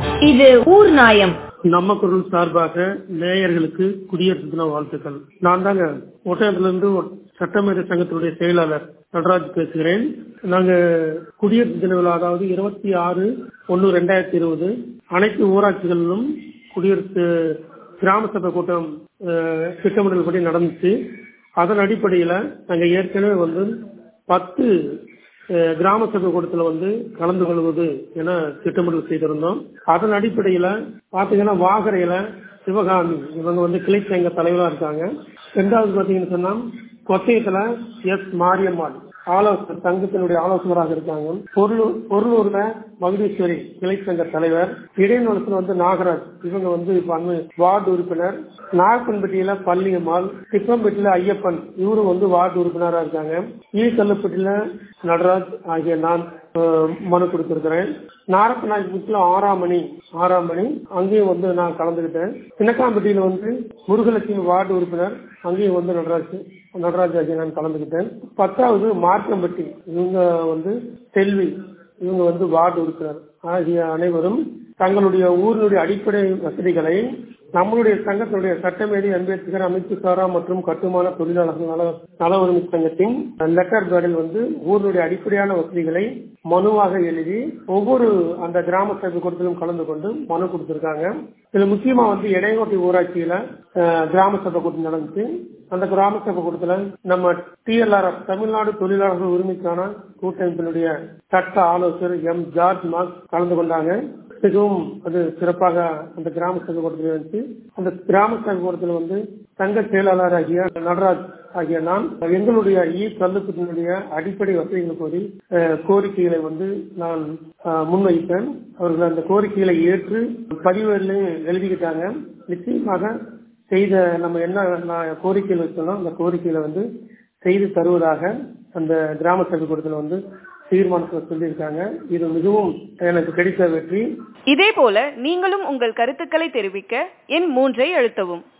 இது ஊர் நாயம் நம்ம குரல் சார்பாக நேயர்களுக்கு குடியரசு தின வாழ்த்துக்கள் நான் தாங்க ஒட்டயத்திலிருந்து சட்டமேதை சங்கத்தினுடைய செயலாளர் நடராஜ் பேசுகிறேன் நாங்க குடியரசு தின விழா அதாவது இருபத்தி ஆறு ஒன்னு ரெண்டாயிரத்தி இருபது அனைத்து ஊராட்சிகளிலும் குடியரசு கிராம சபை கூட்டம் அஹ், திட்டமிடல் படி நடந்துச்சு அதன் அடிப்படையில நாங்க ஏற்கனவே வந்து பத்து அஹ், கிராம சபை கூட்டத்தில் வந்து கலந்து கொள்வது என திட்டமிடல் செய்திருந்தோம் அதன் அடிப்படையில பாத்தீங்கன்னா வாகரையில சிவகாமி இவங்க வந்து கிளை சங்க தலைவரா இருக்காங்க ரெண்டாவது பாத்தீங்கன்னு சொன்னா கொத்தையத்துல எஸ் மாரியம்மாள் ஆலோசனை சங்கத்தினுடைய ஆலோசகராக இருக்காங்க பொருளூர் பொருளூர்ல மகுடீஸ்வரி கிளை சங்க தலைவர் இடைநிலத்துல வந்து நாகராஜ் இவங்க வந்து இப்ப அண்மை வார்டு உறுப்பினர் நாகப்பன்பட்டியில பள்ளியம்மாள் திப்பம்பட்டியில ஐயப்பன் இவரும் வந்து வார்டு உறுப்பினரா இருக்காங்க ஈக்கல்லுப்பட்டியில நடராஜ் ஆகிய நான் அஹ், மனு கொடுத்திருக்கிறேன் நாரப்பநாயகத்துல ஆறாம் மணி ஆறாம் மணி அங்கேயும் வந்து நான் கலந்துகிட்டேன் சின்னக்காம்பட்டியில வந்து முருகலட்சுமி வார்டு உறுப்பினர் அங்கேயும் வந்து நடராஜ் நடராஜ் ஆகிய நான் கலந்துகிட்டேன் பத்தாவது மார்க்கம்பட்டி இவங்க வந்து செல்வி இவங்க வந்து வார்டு உறுப்பினர் ஆகிய அனைவரும் தங்களுடைய ஊரினுடைய அடிப்படை வசதிகளை நம்மளுடைய சங்கத்தினுடைய சட்டமேதை அம்பேத்கர் அமைப்பு சாரா மற்றும் கட்டுமான தொழிலாளர்கள் நல நல உரிமை சங்கத்தின் லெட்டர் பேடில் வந்து ஊரினுடைய அடிப்படையான வசதிகளை மனுவாக எழுதி ஒவ்வொரு அந்த கிராம சபை கூட்டத்திலும் கலந்து கொண்டு மனு கொடுத்திருக்காங்க இதுல முக்கியமா வந்து இடையோட்டி ஊராட்சியில அஹ், கிராம சபை கூட்டம் நடந்துச்சு அந்த கிராம சபை கூட்டத்துல நம்ம டிஎல்ஆர்எஃப் தமிழ்நாடு தொழிலாளர்கள் உரிமைக்கான கூட்டமைப்பினுடைய சட்ட ஆலோசகர் எம் ஜார்ஜ் மார்க் கலந்து கொண்டாங்க மிகவும் அது சிறப்பாக அந்த கிராம சபை கூட்டத்தில் இருந்துச்சு அந்த கிராம சபை கூட்டத்தில் வந்து சங்க செயலாளர் ஆகிய நடராஜ் ஆகிய நான் எங்களுடைய இ கல்லுக்குட்டினுடைய அடிப்படை வசதிகள் கோரி அஹ், கோரிக்கைகளை வந்து நான் அஹ், முன்வைத்தேன் அவர்கள் அந்த கோரிக்கைகளை ஏற்று பதிவுகளையும் எழுதிக்கிட்டாங்க நிச்சயமாக செய்த நம்ம என்ன நான் கோரிக்கைகள் வச்சோம் அந்த கோரிக்கைகளை வந்து செய்து தருவதாக அந்த கிராம சபை கூட்டத்தில் வந்து தீர்மானத்தில் சொல்லியிருக்காங்க இது மிகவும் எனக்கு கிடைத்த வெற்றி இதேபோல நீங்களும் உங்கள் கருத்துக்களை தெரிவிக்க எண் மூன்றை அழுத்தவும்